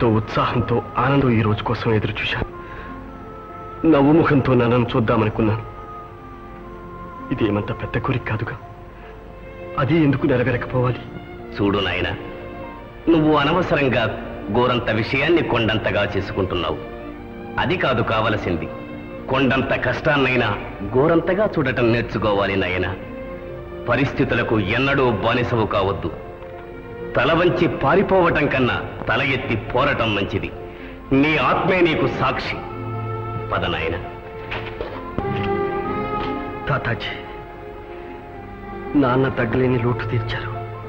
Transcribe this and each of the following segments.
ఎంతో ఉత్సాహంతో ఆనందం ఈ రోజు కోసం ఎదురు చూశాను నవ్వుముఖంతో నన్ను చూద్దామనుకున్నాను ఇదేమంత పెద్ద కోరిక కాదుగా అది ఎందుకు నెరవేరకపోవాలి చూడు నాయన నువ్వు అనవసరంగా గోరంత విషయాన్ని కొండంతగా చేసుకుంటున్నావు అది కాదు కావలసింది కొండంత కష్టాన్నైనా గోరంతగా చూడటం నేర్చుకోవాలి నాయన పరిస్థితులకు ఎన్నడూ బానిసవు కావద్దు తల వంచి పారిపోవటం కన్నా తల ఎత్తి పోరటం మంచిది నీ ఆత్మే నీకు సాక్షి పద నాయన తాతాజీ నాన్న తగ్గలేని లోటు తీర్చారు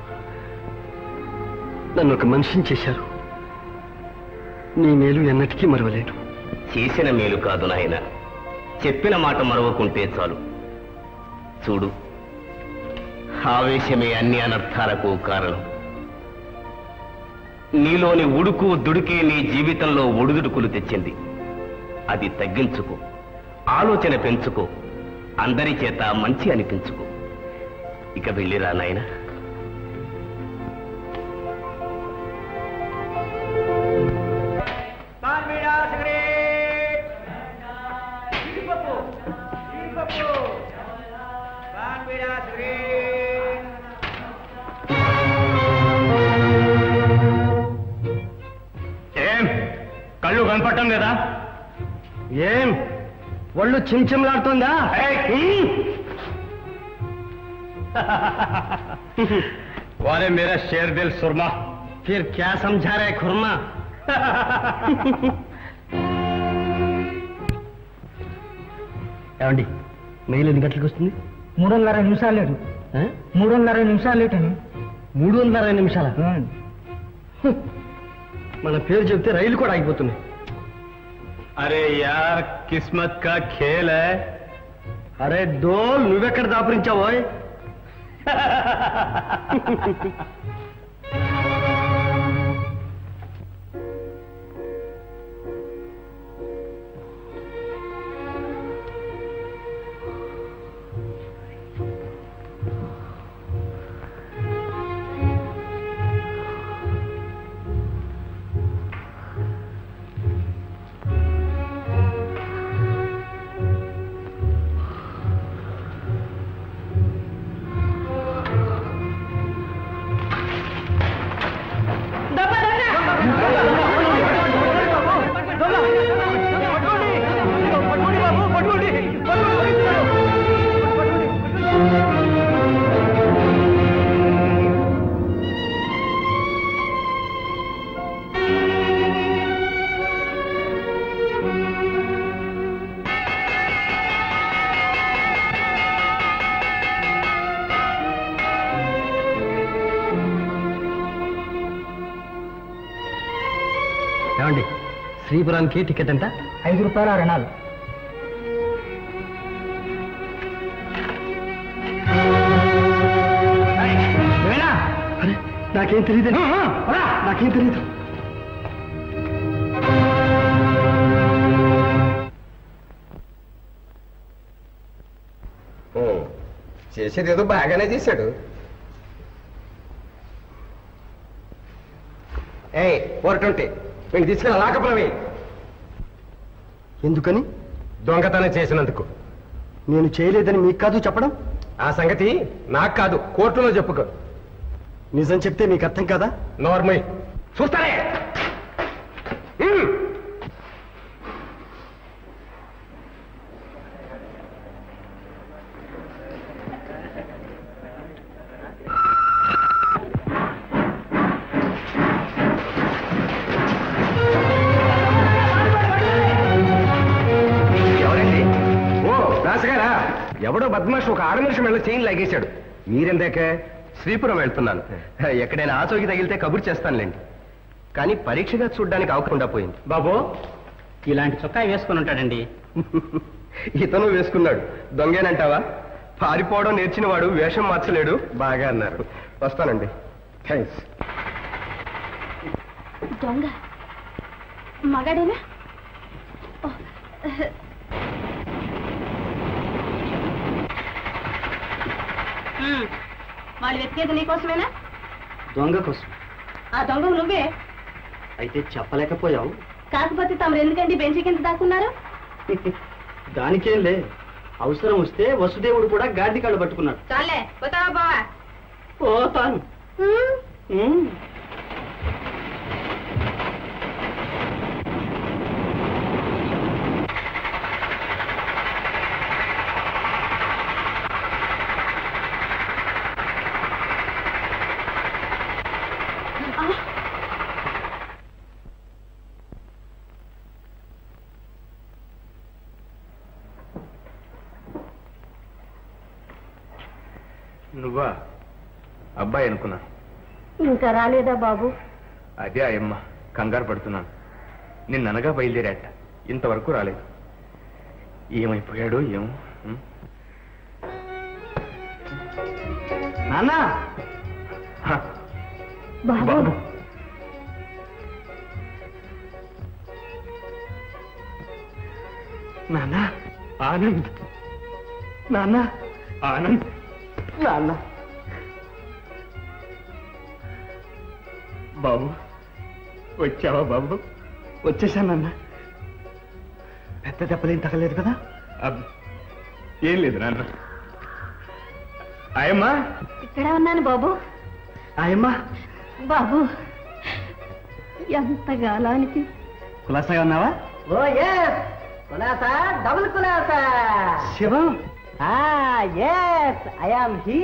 నన్ను ఒక మనిషిని చేశారు నీ మేలు ఎన్నటికీ మరవలేను చేసిన మేలు కాదు నాయన చెప్పిన మాట మరవకుంటే చాలు చూడు ఆవేశమే అన్ని అనర్థాలకు కారణం నీలోని ఉడుకు దుడికే నీ జీవితంలో ఒడుదుడుకులు తెచ్చింది అది తగ్గించుకో ఆలోచన పెంచుకో అందరి చేత మంచి అనిపించుకో ఇక వెళ్ళిరా నాయనా ఏం కళ్ళు కనపడటం లేదా ఏం ఒళ్ళు చిమ్చిమ్లాడుతోందా वाले मेरा शेर दिल सुरमा फिर क्या समझा रहे खुरमा ఏమండి మెయిల్ ఎన్ని గంటలకు వస్తుంది మూడు వందల అరవై నిమిషాలు లేటు మూడు వందల అరవై నిమిషాలు లేట్ అని మూడు వందల అరవై నిమిషాల మన పేరు చెప్తే రైలు కూడా ఆగిపోతున్నాయి అరే యార్ కిస్మత్ కా ఖేల్ హై అరే డోల్ నువ్వెక్కడ దాపురించావో ఏమండి శ్రీపురానికి టికెట్ ఎంత ఐదు రూపాయల రణాలు అరే నాకేం తెలియదు నాకేం తెలియదు చేసేది ఏదో బాగానే చేశాడు ఏయ్ ఫోర్ ట్వంటీ వీడిని తీసుకెళ్ళి లాకపురమే ఎందుకని దొంగతనం చేసినందుకు నేను చేయలేదని మీకు కాదు చెప్పడం ఆ సంగతి నాకు కాదు కోర్టులో చెప్పుకో నిజం చెప్తే మీకు అర్థం కాదా నోర్మై చూస్తారే హ్మ్. ఎవరండి ఓ రాసుగారా ఎవడో బద్మాష్ ఒక ఆరు నిమిషం వెళ్ళి చైన్ లాగేశాడు మీరెందాక శ్రీపురం వెళ్తున్నాను ఎక్కడైనా ఆచోకి తగిలితే కబురు చేస్తానులేండి కానీ పరీక్షగా చూడడానికి అవకుండా పోయింది బాబు ఇలాంటి చొక్కా వేసుకుని ఉంటాడండి ఇతను వేసుకున్నాడు దొంగేనంటావా పారిపోవడం నేర్చిన వాడు వేషం మార్చలేడు బాగా అన్నారు వస్తానండి థ్యాంక్స్ దొంగ మగాడేనా ఓ, ఉమ్, వాళ్ళు వెతికేది నీకోసమేనా దొంగ కోసం ఆ దొంగ నువ్వే అయితే చెప్పలేకపోయావు కాకపోతే తమరు ఎందుకండి బెంచి కింద దాక్కున్నారు దానికేం లే అవసరం వస్తే వసుదేవుడు కూడా గాడి కాళ్ళు పట్టుకున్నాడు చాలే పోతావా బావా పోతాను ఉమ్. నువ్వా అబ్బాయి అనుకున్నా ఇంకా రాలేదా బాబు అదే అయ్యమ్మ కంగారు పడుతున్నాను నిన్ననగా బయలుదేరాట ఇంతవరకు రాలేదు ఏమైపోయాడో ఏమో ఉం? నాన్న హ, బాబు బాబు నాన్న ఆనంద్ నాన్న ఆనంద్ నాన్న బాబు వచ్చావా బాబు వచ్చేసానన్న పెద్ద దెబ్బలేం తగలేదు కదా అబ్, ఏం లేదు నాన్న అయ్యమ్మా ఇక్కడే ఉన్నాను బాబు ఆయమ్మా బాబు ఎంత గాలానికి కులాసాగా ఉన్నావా ఓ ఎస్ కులాసా డబుల్ కులాసా Shivam yes I am he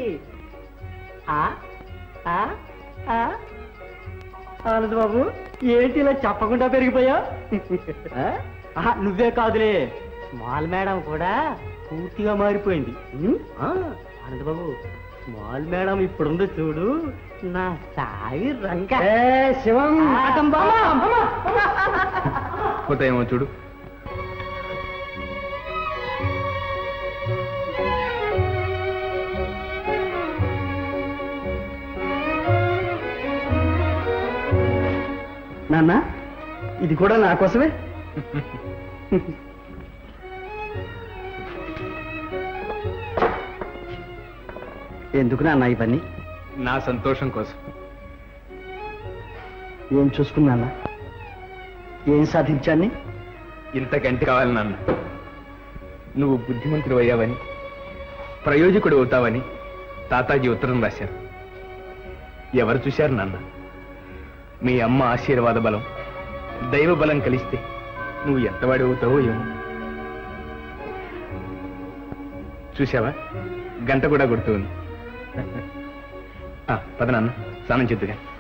Anand Babu ఏంటి ఇలా చెప్పకుండా పెరిగిపోయా నువ్వే కాదులే స్మాల్ మేడం కూడా పూర్తిగా మారిపోయింది ఉమ్, ఆ, ఆనంద్ బాబు స్మాల్ మేడం ఇప్పుడుందో చూడు నా సాయి రంగ శివం పోతాయేమో చూడు నాన్న ఇది కూడా నా కోసమే ఎందుకు నాన్న ఇవన్నీ నా సంతోషం కోసం ఏం చూసుకున్నానా ఏం సాధించాన్ని ఇంతకంటే కావాలి నాన్న నువ్వు బుద్ధిమంతుడు అయ్యావని ప్రయోజకుడు అవుతావని తాతాజీ ఉత్తరం రాశారు ఎవరు చూశారు నాన్న మీ అమ్మ ఆశీర్వాద బలం దైవ బలం కలిస్తే నువ్వు ఎంతవాడి అవుతావో ఏమో చూసావా గంట కూడా కొడుతుంది ఆ, పద నాన్న స్నానం చేద్దుగా